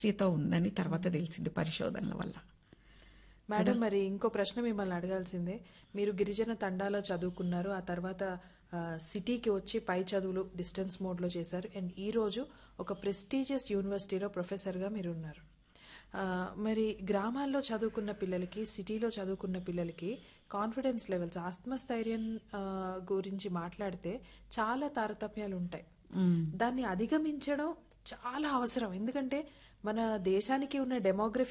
తో ఉందని తర్వాత తెలిసింది పరిశోధనల వల్ల మేడం మరి ఇంకో ప్రశ్న మిమ్మల్ని అడగాల్సిందే మీరు గిరిజన తండాలో చదువుకున్నారు ఆ తర్వాత ఆ, సిటీకి వచ్చి పై చదువులు డిస్టెన్స్ మోడ్లో చేశారు అండ్ ఈ రోజు ఒక ప్రెస్టీజియస్ యూనివర్సిటీలో ప్రొఫెసర్గా మీరు ఉన్నారు ఆ, మరి గ్రామాల్లో చదువుకున్న పిల్లలకి సిటీలో చదువుకున్న పిల్లలకి కాన్ఫిడెన్స్ లెవెల్స్ ఆత్మస్థైర్యం ఆ, గురించి మాట్లాడితే చాలా తారతమ్యాలు ఉంటాయి దాన్ని అధిగమించడం చాలా అవసరం ఎందుకంటే మన దేశానికి ఉన్న డెమోగ్రఫీ